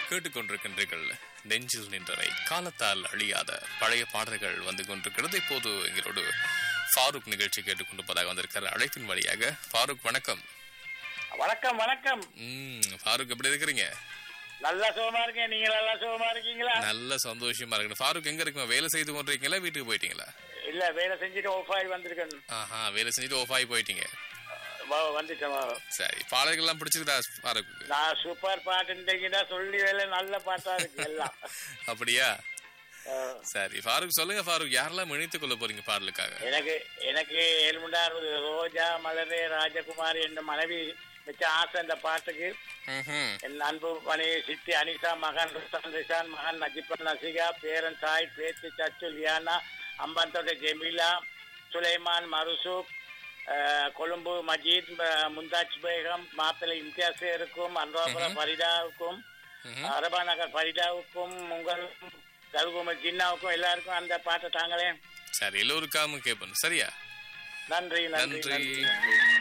கேட்டுக்கொண்டிருக்கின்றீர்கள் நெஞ்சில் நின்றவை காலத்தால் அழியாத பழைய பாடல்கள் வந்து கொண்டிருக்கிறது இப்போது எங்களோடு ஃபாரூக் நிகழ்ச்சி கேட்டுக்கொண்டிருப்பதாக வந்திருக்கார் அழைப்பின் வழியாக ஃபாரூக் வணக்கம் வணக்கம் வணக்கம் ம் ஃபாரூக் எப்படி இருக்கிறீங்க நல்லா சுகமா இருக்கேன் நீங்க நல்லா சுகமா இருக்கீங்களா நல்ல சந்தோஷமா இருக்கு ஃபாரூக் எங்க இருக்குங்க வேலை செய்து கொண்டிருக்கீங்களா வீட்டுக்கு போயிட்டீங்களா இல்ல வேலை செஞ்சுட்டு ஆஃப் ஆகி வந்திருக்கேன் ஆஹா வேலை செஞ்சுட்டு ஓஃப் ஆகி போயிட்டீங்க வ- வந்துட்டேன் வ- சரி பாடல்கள்லாம் பிடிச்சிருக்குதா ஃபாரூக்கு நான் சூப்பர் பாட்டு இன்றைக்குதா சொல்லி வேலை நல்ல பாட்டா இருக்கு எல்லாம் அப்படியா அஹ், சரி ஃபாரூக் சொல்லுங்க ஃபாரூக் யாரெல்லாம் இணைத்துக் கொள்ள போறீங்க பாடலுக்காக எனக்கு எனக்கு எலுமுண்டார் ரோஜா மலரே ராஜகுமாரி என்ற மனைவி வச்ச ஆசை இந்த பாட்டுக்கு ம்ஹும். என் அன்பு மனைவி சித்தி அனிசா மகன் ருஸ்தான் ரிஷான் மகன் நஜிபன் நசிகா பேரன் சாய் பேத்தி சச்சு லியானா அம்பந்தோட ஜெமிலா சுலைமான் மருசூப் அஹ், கொழும்பு மஜீத் அஹ், முந்தாஜ் பேகம் மாப்பிள்ளை இம்தியாசேருக்கும் அன்றாபுரம் ஃபரிதாவுக்கும் ம்ஹும். அரபா நகர் ஃபரிதாவுக்கும் உங்களுக்கும் கல்குமல் ஜின்னாவுக்கும் எல்லாருக்கும் அந்த பாட்டை தாங்களே சரி எல்லோருக்காகவும் கேட்போம் சரியா நன்றி நன்றி நன்றி நன்றி